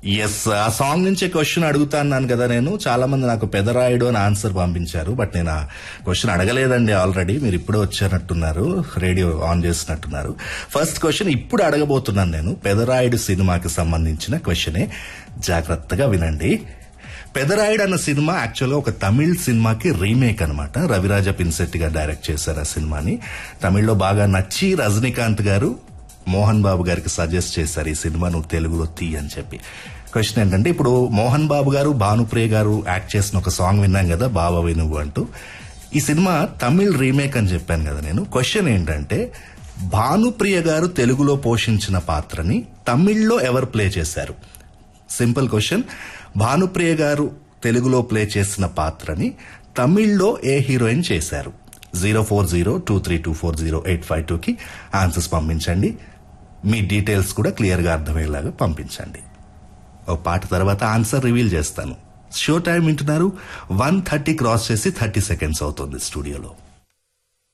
yes ఆ song నుంచే question అడుగుతాన్నాను కదా నేను చాలా మంది నాకు పెదరాయుడు అని ఆన్సర్ పంపించారు బట్ నేను ఆ క్వశ్చన్ అడగలేదండి ఆల్రెడీ మీరు ఇప్పుడే వచ్చారట్టున్నారు రేడియో ఆన్ చేసినట్టున్నారు ఫస్ట్ క్వశ్చన్ ఇప్పుడు అడగబోతున్నాను నేను పెదరాయుడు సినిమాకి సంబంధించిన క్వశ్చనే జాగ్రత్తగా వినండి పెదరాయుడు అన్న సినిమా యాక్చువల్గా ఒక తమిళ్ సినిమాకి రీమేక్ అనమాట రవిరాజ పిన్సెట్టి గారు డైరెక్ట్ చేశారు ఆ సినిమాని తమిళ్లో బాగా నచ్చి రజనీకాంత్ గారు మోహన్ బాబు గారికి సజెస్ట్ చేశారు ఈ సినిమా నువ్వు తెలుగులో తీ అని చెప్పి క్వశ్చన్ ఏంటంటే ఇప్పుడు మోహన్ బాబు గారు భానుప్రియ గారు యాక్ట్ చేసిన ఒక సాంగ్ విన్నాం కదా బాబావి నువ్వు అంటూ ఈ సినిమా తమిళ్ రీమేక్ అని చెప్పాను కదా నేను క్వశ్చన్ ఏంటంటే భానుప్రియ గారు తెలుగులో పోషించిన పాత్రని తమిళ్లో ఎవరు ప్లే చేశారు సింపుల్ క్వశ్చన్ భానుప్రియ గారు తెలుగులో ప్లే చేసిన పాత్రని తమిళ్లో ఏ హీరోయిన్ చేశారు zero four zero two three two four zero eight five టూకి ఆన్సర్స్ పంపించండి మీ డీటెయిల్స్ కూడా క్లియర్గా అర్థమయ్యేలాగా పంపించండి ఓ పాట తర్వాత ఆన్సర్ రివీల్ చేస్తాను షో టైం వింటున్నారు వన్ థర్టీ క్రాస్ చేసి థర్టీ సెకండ్స్ అవుతుంది స్టూడియోలో